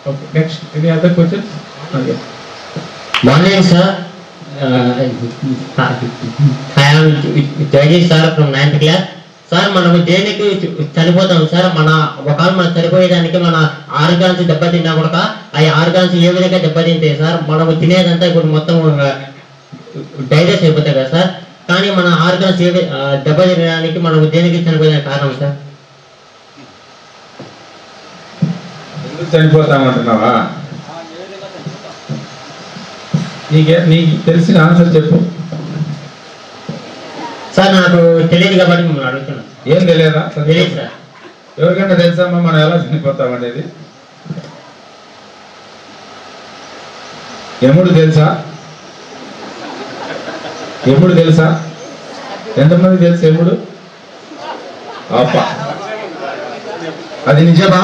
Okay next any other questions morning sir I'm Jagadish sir from ninth class sir మనము దేనికి చనిపోతాం sir మన ఒకవేళ మనం చనిపోయేదానికి మన ఆర్గాన్స్ దెబ్బతిన్నా కూడా ఆ ఆర్గాన్స్ ఏ విధంగా దెబ్బతింటాయి సార్ మనము తినేదంతా ఇప్పుడు మొత్తం డైజెస్ట్ అయిపోతాయి కదా సార్ కానీ మన ఆర్గాన్స్ ఏ వి- ఆ, దెబ్బతినడానికి మనము దేనికి చనిపోయే కారణం సార్ ఎందుకు చనిపోతామంటున్నావా నీకే నీకు తెలిసిన ఆన్సర్ చెప్పు సార్ నాకు తెలియదు కాబట్టి మిమ్మల్ని అడుగుతున్నాను ఏం తెలియదా తెలియదు సార్ ఎవరికైనా తెలుసమ్మా మనం ఎలా చనిపోతాం అనేది యముడు తెలుసా యముడు తెలుసా ఎంతమంది తెలుసు యముడు అప్ప అది నిజమా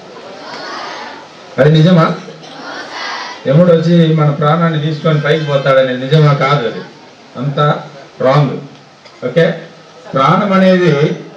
అది నిజమా యముడు వచ్చి మన ప్రాణాన్ని తీసుకొని పైకి పోతాడని నిజమా కాదు అది అంతా రాంగ్ ఓకే ప్రాణం అనేది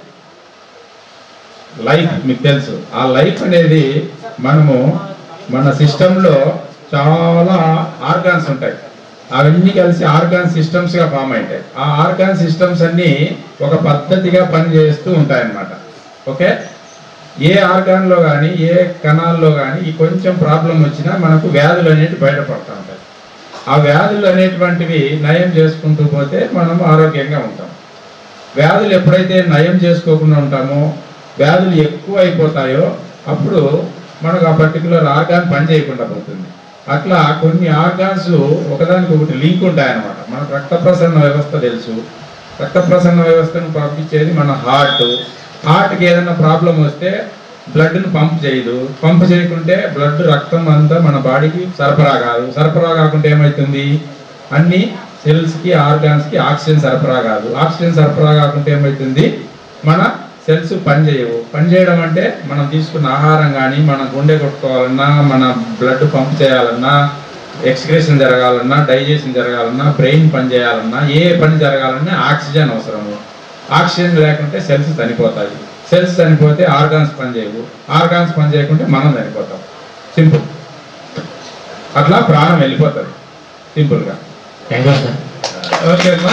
లైఫ్ మీకు తెలుసు ఆ లైఫ్ అనేది మనము మన సిస్టంలో చాలా ఆర్గాన్స్ ఉంటాయి అవన్నీ కలిసి ఆర్గాన్ సిస్టమ్స్ గా ఫామ్ అవుతాయి ఆ ఆర్గాన్ సిస్టమ్స్ అన్ని ఒక పద్ధతిగా పనిచేస్తూ ఉంటాయి అన్నమాట ఓకే ఏ ఆర్గాన్ లో కానీ ఏ కణాల్లో కానీ ఈ కొంచెం ప్రాబ్లం వచ్చినా మనకు వ్యాధులు అనేవి బయటపడుతూ ఉంటాయి ఆ వ్యాధులు అనేటువంటివి నయం చేసుకుంటూ పోతే మనం ఆరోగ్యంగా ఉంటాం వ్యాధులు ఎప్పుడైతే నయం చేసుకోకుండా ఉంటామో వ్యాధులు ఎక్కువ అయిపోతాయో అప్పుడు మనకు ఆ పర్టికులర్ ఆర్గాన్ పనిచేయకుండా పోతుంది అట్లా కొన్ని ఆర్గాన్స్ ఒకదానికి ఒకటి లింక్ ఉంటాయన్నమాట మనకు రక్త ప్రసరణ వ్యవస్థ తెలుసు రక్త ప్రసరణ వ్యవస్థను పంపించేది మన హార్ట్ హార్ట్కి ఏదైనా ప్రాబ్లం వస్తే బ్లడ్ను పంప్ చేయదు పంప్ చేయకుంటే బ్లడ్ రక్తం అంతా మన బాడీకి సరఫరా కాదు సరఫరా కాకుంటే ఏమవుతుంది అన్ని సెల్స్కి ఆర్గాన్స్కి ఆక్సిజన్ సరఫరా కాదు ఆక్సిజన్ సరఫరా కాకుంటే ఏమవుతుంది మన సెల్స్ పనిచేయవు పనిచేయడం అంటే మనం తీసుకున్న ఆహారం కానీ మన గుండె కొట్టుకోవాలన్నా మన బ్లడ్ పంప్ చేయాలన్నా ఎక్స్క్రేషన్ జరగాలన్నా డైజెషన్ జరగాలన్నా బ్రెయిన్ పని చేయాలన్నా ఏ పని జరగాలన్నా ఆక్సిజన్ అవసరము ఆక్సిజన్ లేకుంటే సెల్స్ చనిపోతాయి సెల్స్ చనిపోతే ఆర్గాన్స్ పనిచేయవు ఆర్గాన్స్ పని చేయకుంటే మనం చనిపోతాం సింపుల్ అట్లా ప్రాణం వెళ్ళిపోతుంది సింపుల్గా థ్యాంక్ యూ సార్ ఓకే అమ్మా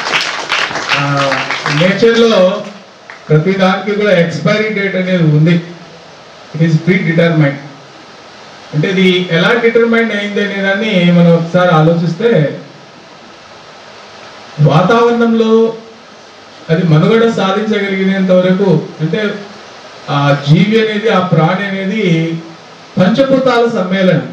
నేచర్లో ప్రతి దానికి కూడా ఎక్స్పైరీ డేట్ అనేది ఉంది ఇట్ ఈస్ ప్రీ డిటర్మైండ్ అంటే ఇది ఎలా డిటర్మైండ్ అయింది అనే దాన్ని మనం ఒకసారి ఆలోచిస్తే వాతావరణంలో అది మనుగడ సాధించగలిగినంత వరకు అంటే ఆ జీవి అనేది ఆ ప్రాణి అనేది పంచభూతాల సమ్మేళనం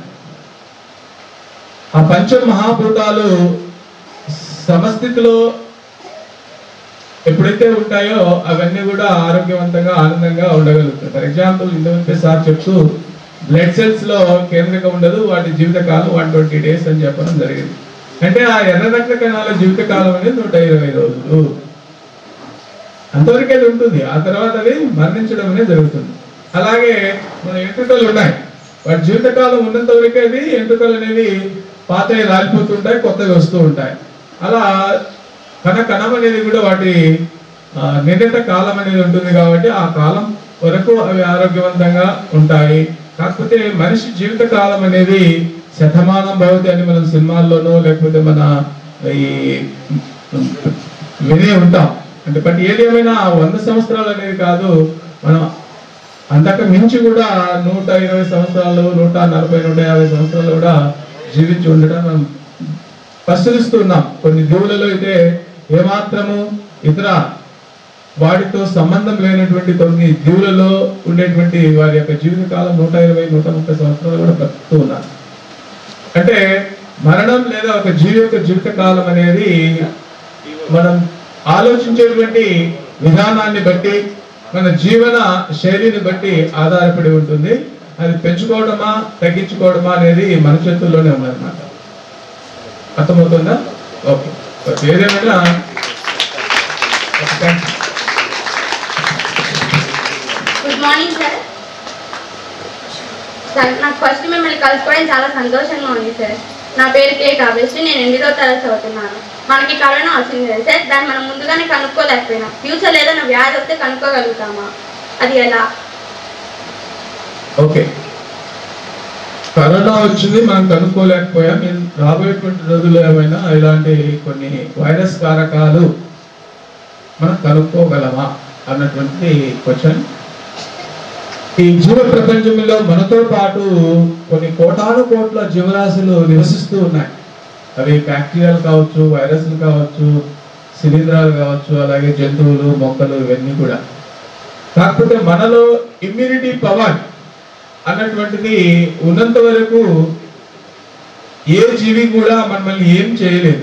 ఆ పంచ మహాభూతాలు సమస్థితిలో ఎప్పుడైతే ఉంటాయో అవన్నీ కూడా ఆరోగ్యవంతంగా ఆనందంగా ఉండగలుగుతాయి ఫర్ ఎగ్జాంపుల్ ఇంతకుముందే సార్ చెప్తూ బ్లడ్ సెల్స్ లో కేంద్రంగా ఉండదు వాటి జీవితకాలం వన్ ట్వంటీ డేస్ అని చెప్పడం జరిగింది అంటే ఆ ఎర్ర రక్త కణాల జీవితకాలం అనేది నూట ఇరవై రోజులు అంతవరకు అది ఉంటుంది ఆ తర్వాత అది మరణించడం అనేది జరుగుతుంది అలాగే మన ఎంట్రుకలు ఉన్నాయి వాటి జీవితకాలం ఉన్నంత వరకే అది ఎంట్రుకలు అనేవి పాతవి రాలిపోతుంటాయి కొత్తవి వస్తూ ఉంటాయి అలా కణ కణం అనేది కూడా వాటి ఆ, నిర్ణీత కాలం అనేది ఉంటుంది కాబట్టి ఆ కాలం వరకు అవి ఆరోగ్యవంతంగా ఉంటాయి కాకపోతే మనిషి జీవిత కాలం అనేది శతమానం భవతి అని మనం సినిమాల్లోనూ లేకపోతే మన ఈ వినే ఉంటాం అంటే బట్ ఏది ఏమైనా ఆ వంద సంవత్సరాలు అనేది కాదు మనం అంతకు మించి కూడా నూట ఇరవై సంవత్సరాలు నూట నలభై నూట యాభై సంవత్సరాలు కూడా జీవించి ఉండడం మనం పరిశీలిస్తున్నాం కొన్ని దేవులలో అయితే ఏమాత్రము ఇతర వాటితో సంబంధం లేనటువంటి కొన్ని జీవులలో ఉండేటువంటి వారి యొక్క జీవితకాలం నూట ఇరవై నూట ముప్పై సంవత్సరాలు కూడా బ్రతుకుతూ ఉన్నారు అంటే మరణం లేదా ఒక జీవి యొక్క జీవితకాలం అనేది మనం ఆలోచించేటువంటి విధానాన్ని బట్టి మన జీవన శైలిని బట్టి ఆధారపడి ఉంటుంది అది పెంచుకోవడమా తగ్గించుకోవడమా అనేది మన చేతుల్లోనే ఉందన్నమాట అర్థమవుతుందా ఓకే బట్ ఏదేమైనా okay, thanks. Good morning sir sir నాకు ఫస్ట్ మిమ్మల్ని కలుసుకోవడం చాలా సంతోషంగా ఉంది సార్ నా పేరు కే కావ్యశ్రీ నేను ఎనిమిదో తరగతి చదువుతున్నాను మనకి కరోనా వచ్చింది కదా సార్ దాన్ని మనం ముందుగానే కనుక్కోలేకపోయినాం ఫ్యూచర్ ఏదైనా వ్యాధి వస్తే కనుక్కోగలుగుతామా అది ఎలా ఓకే కరోనా వచ్చింది మనం కనుక్కోలేకపోయాం ఇన్- రాబోయేటువంటి రోజుల్లో ఏమైనా ఇలాంటి కొన్ని వైరస్ కారకాలు మనం కనుక్కోగలమా అన్నటువంటి క్వశ్చన్ ఈ జీవ ప్రపంచంలో మనతో పాటు కొన్ని కోటాను కోట్ల జీవరాశులు నివసిస్తూ ఉన్నాయి అవి బ్యాక్టీరియాలు కావచ్చు వైరస్లు కావచ్చు శిలీంధ్రాలు కావచ్చు అలాగే జంతువులు మొక్కలు ఇవన్నీ కూడా కాకపోతే మనలో ఇమ్యూనిటీ పవర్ అన్నటువంటిది ఉన్నంత వరకు ఏ జీవి కూడా మనల్ని ఏం చేయలేదు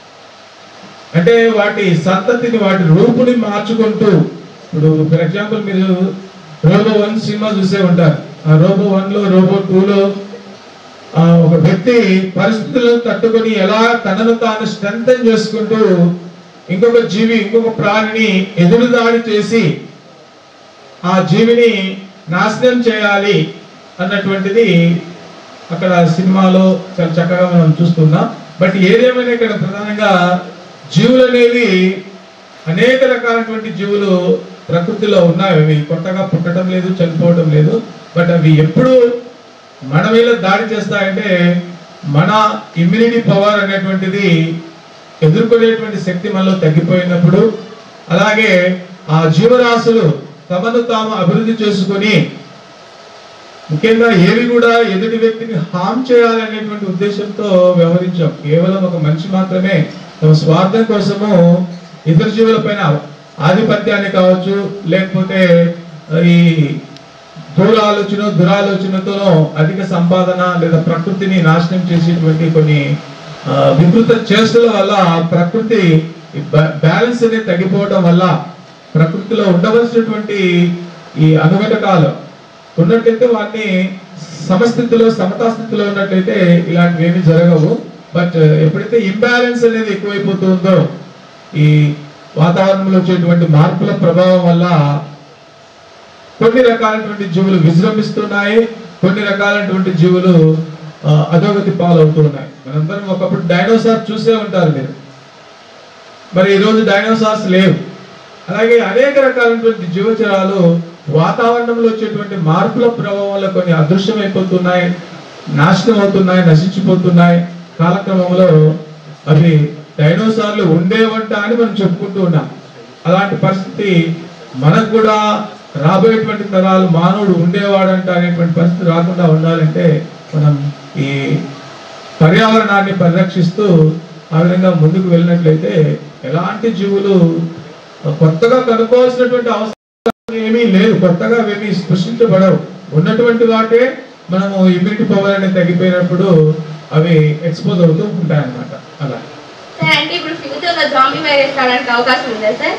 అంటే వాటి సంతతిని వాటి రూపుని మార్చుకుంటూ ఇప్పుడు ఫర్ ఎగ్జాంపుల్ మీరు రోబో వన్ సినిమా చూసే ఉంటారు ఆ రోబో వన్ లో రోబో టూ లో ఆ, ఒక వ్యక్తి పరిస్థితులను తట్టుకొని ఎలా తనను తాను స్ట్రెంగ్ చేసుకుంటూ ఇంకొక జీవి ఇంకొక ప్రాణిని ఎదురుదాడి చేసి ఆ జీవిని నాశనం చేయాలి అన్నటువంటిది అక్కడ సినిమాలో చాలా చక్కగా మనం చూస్తున్నాం బట్ ఏదేమైనా ఇక్కడ ప్రధానంగా జీవులు అనేవి అనేక రకాలైనటువంటి జీవులు ప్రకృతిలో ఉన్నాయి అవి కొత్తగా పుట్టడం లేదు చనిపోవడం లేదు బట్ అవి ఎప్పుడు మన మీద దాడి చేస్తాయంటే మన ఇమ్యూనిటీ పవర్ అనేటువంటిది ఎదుర్కొనేటువంటి శక్తి మనలో తగ్గిపోయినప్పుడు అలాగే ఆ జీవరాశులు తమను తాము అభివృద్ధి చేసుకొని ముఖ్యంగా ఏవి కూడా ఎదుటి వ్యక్తిని హామ్ చేయాలనేటువంటి ఉద్దేశంతో వ్యవహరించాం కేవలం ఒక మనిషి మాత్రమే తమ స్వార్థం కోసము ఇతర జీవులపైన ఆధిపత్యాన్ని కావచ్చు లేకపోతే ఈ దూర ఆలోచన దురాలోచనతో అధిక సంపాదన లేదా ప్రకృతిని నాశనం చేసేటువంటి కొన్ని ఆ, వికృత చేష్టల వల్ల ప్రకృతి బ్యాలెన్స్ అనేది తగ్గిపోవడం వల్ల ప్రకృతిలో ఉండవలసినటువంటి ఈ అనుఘటకాలు ఉన్నట్లయితే వాటిని సమస్థితిలో సమతా స్థితిలో ఉన్నట్లయితే ఇలాంటివి ఏమీ జరగవు బట్ ఎప్పుడైతే ఇంబ్యాలెన్స్ అనేది ఎక్కువైపోతుందో ఈ వాతావరణంలో వచ్చేటువంటి మార్పుల ప్రభావం వల్ల కొన్ని రకాలైనటువంటి జీవులు విజృంభిస్తున్నాయి కొన్ని రకాలైనటువంటి జీవులు ఆ, అధోగతి పాలవుతున్నాయి మనందరం ఒకప్పుడు డైనోసార్ చూసే ఉంటారు మీరు మరి ఈరోజు డైనోసార్స్ లేవు అలాగే అనేక రకాలైనటువంటి జీవచరాలు వాతావరణంలో వచ్చేటువంటి మార్పుల ప్రభావం వల్ల కొన్ని అదృశ్యమైపోతున్నాయి నాశనం అవుతున్నాయి నశించిపోతున్నాయి కాలక్రమంలో అవి డైనోసార్లు ఉండేవంట అని మనం చెప్పుకుంటూ ఉన్నాం అలాంటి పరిస్థితి మనకు కూడా రాబోయేటువంటి తరాలు మానవుడు ఉండేవాడంట అనేటువంటి పరిస్థితి రాకుండా ఉండాలంటే మనం ఈ పర్యావరణాన్ని పరిరక్షిస్తూ ఆ విధంగా ముందుకు వెళ్ళినట్లయితే ఎలాంటి జీవులు కొత్తగా కనుక్కోవాల్సినటువంటి అవసరం ఏమీ లేదు కొత్తగా ఏమీ సృష్టించబడవు ఉన్నటువంటి వాటే మనము ఇమ్యూనిటీ పవర్ అనేది తగ్గిపోయినప్పుడు అవి ఎక్స్పోజ్ అవుతూ ఉంటాయి అన్నమాట అలా సార్ అంటే ఇప్పుడు ఫ్యూచర్ లో జాంబీ వైరస్ రావడానికి అవకాశం ఉందా సార్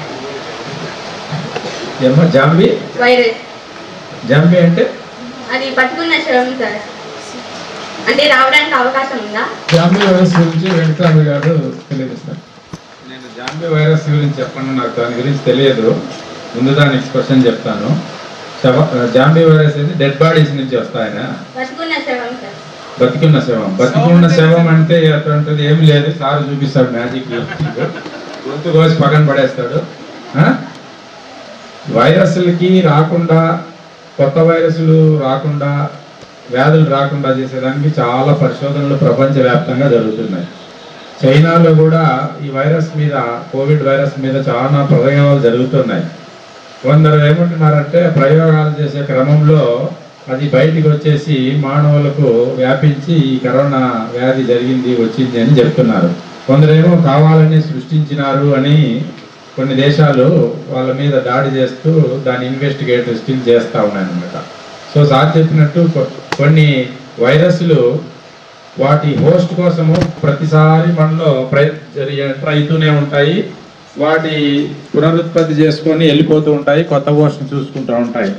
ఏమో జాంబీ వైరస్ జాంబీ అంటే అది పట్టుకున్న శవం సార్ అంటే రావడానికి అవకాశం ఉందా జాంబీ వైరస్ గురించి వెంకటరామ గారు తెలియజేస్తారు నేను జాంబీ వైరస్ గురించి చెప్పండి నాకు దాని గురించి తెలియదు ముందు దానికి క్వశ్చన్ చెప్తాను శవ జాంబీ వైరస్ అనేది డెడ్ బాడీస్ నుంచి వస్తాయన పట్టుకున్న శవం సార్ బతికున్న శవం బతికున్న శవం అంటే అటువంటిది ఏమి లేదు సార్ చూపిస్తాడు మ్యాజిక్ గొంతు కోసి పక్కన పడేస్తాడు ఆ? వైరస్లకి రాకుండా కొత్త వైరస్లు రాకుండా వ్యాధులు రాకుండా చేసేదానికి చాలా పరిశోధనలు ప్రపంచవ్యాప్తంగా జరుగుతున్నాయి చైనాలో కూడా ఈ వైరస్ మీద కోవిడ్ వైరస్ మీద చాలా ప్రయోగాలు జరుగుతున్నాయి కొందరు ఏమంటున్నారంటే ప్రయోగాలు చేసే క్రమంలో అది బయటికి వచ్చేసి మానవులకు వ్యాపించి ఈ కరోనా వ్యాధి జరిగింది వచ్చింది అని చెప్తున్నారు కొందరేమో కావాలని సృష్టించినారు అని కొన్ని దేశాలు వాళ్ళ మీద దాడి చేస్తూ దాన్ని ఇన్వెస్టిగేట్ స్టిల్ చేస్తూ ఉన్నాయన్నమాట సో సార్ చెప్పినట్టు కొ- కొన్ని వైరస్లు వాటి హోస్ట్ కోసము ప్రతిసారి మనలో ప్రయ జరిగే- అవుతూనే ఉంటాయి వాటి పునరుత్పత్తి చేసుకొని వెళ్ళిపోతూ ఉంటాయి కొత్త హోస్ట్ చూసుకుంటూ ఉంటాయి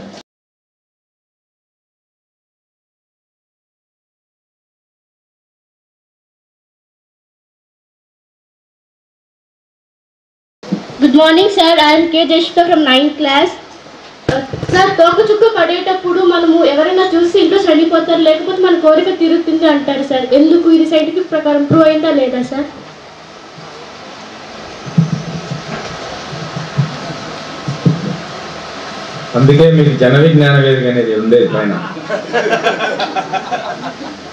good morning sir I'm K Jashika from ninth class sir తోక చుక్క పడేటప్పుడు మనము ఎవరైనా చూసి ఇంట్రెస్ట్ వెళ్ళిపోతారు లేకపోతే మన కోరిక తీరుతుంది అంటారు సార్ ఎందుకు ఇది సైంటిఫిక్ ప్రకారం ప్రూవ్ అయిందా లేదా సార్ అందుకే మీకు జన విజ్ఞాన వేదిక అనేది ఉండేది పైన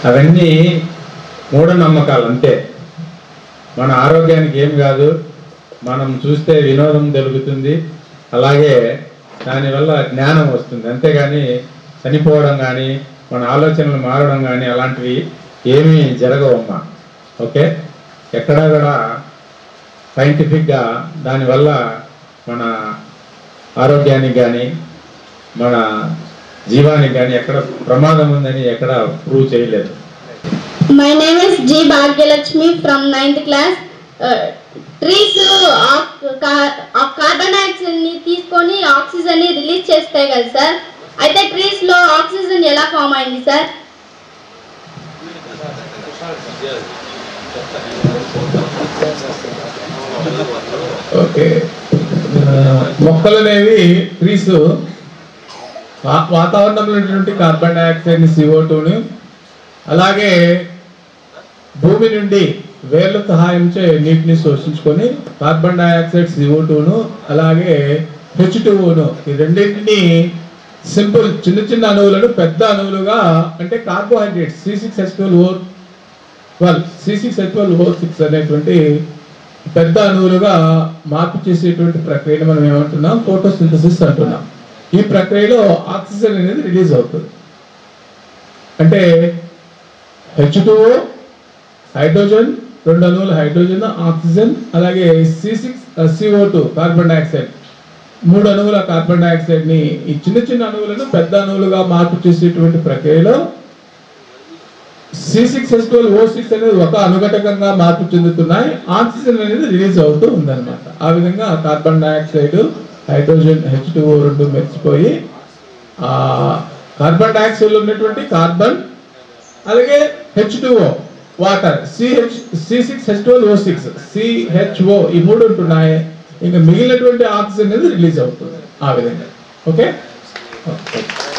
అవన్నీ మూఢనమ్మకాలు అంతే మన ఆరోగ్యానికి ఏం కాదు మనం చూస్తే వినోదం దొరుకుతుంది అలాగే దానివల్ల జ్ఞానం వస్తుంది అంతేగాని చనిపోవడం కానీ మన ఆలోచనలు మారడం కానీ అలాంటివి ఏమీ జరగవమ్మా ఓకే ఎక్కడా కూడా సైంటిఫిక్గా దానివల్ల మన ఆరోగ్యానికి కానీ మన జీవానికి కానీ ఎక్కడ ప్రమాదం ఉందని ఎక్కడ ప్రూవ్ చేయలేదు My name is G. Bhagyalakshmi from 9th class. Trees carbon dioxide ని తీసుకొని ఆక్సిజన్ ని రిలీజ్ చేస్తాయి కదా సార్ అయితే ట్రీస్ లో ఆక్సిజన్ ఎలా ఫామ్ అయింది సార్ ఓకే ఆ, మొక్కలు అనేవి ట్రీస్ వాతావరణంలో ఉన్నటువంటి కార్బన్ డైఆక్సైడ్ సిఓ టూని అలాగే భూమి నుండి వేర్ల సహాయంచే నీటిని శోషించుకొని కార్బన్ డైఆక్సైడ్ సిఓ టూను అలాగే హెచ్ టూను ఈ రెండింటిని సింపుల్ చిన్న చిన్న అణువులను పెద్ద అణువులుగా అంటే carbohydrates C six H twelve O twelve C six H twelve O six అనేటువంటి పెద్ద అణువులుగా మార్పు చేసేటువంటి ప్రక్రియను మనం ఏమంటున్నాం ఫోటోసింథసిస్ అంటున్నాం ఈ ప్రక్రియలో ఆక్సిజన్ అనేది రిలీజ్ అవుతుంది అంటే హెచ్ హైడ్రోజన్ రెండు అణువులు హైడ్రోజన్ ఆక్సిజన్ అలాగే C six CO two carbon dioxide మూడు అణువుల కార్బన్ డైఆక్సైడ్ ని ఈ చిన్న చిన్న అణువులను పెద్ద అణువులుగా మార్పు చేసేటువంటి ప్రక్రియలో C six S twelve O six అనేది ఒక అనుఘటకంగా మార్పు చెందుతున్నాయి ఆక్సిజన్ అనేది రిలీజ్ అవుతూ ఉందన్నమాట ఆ విధంగా carbon dioxide hydrogen H two రెండు మెరిచిపోయి ఆ కార్బన్ డైఆక్సైడ్ లో ఉన్నటువంటి కార్బన్ అలాగే H two O water CH C six H twelve O six CHO ఈ మూడు ఉంటున్నాయి ఇంకా మిగిలినటువంటి ఆక్సిజన్ అనేది రిలీజ్ అవుతుంది ఆ విధంగా ఓకే ఓకే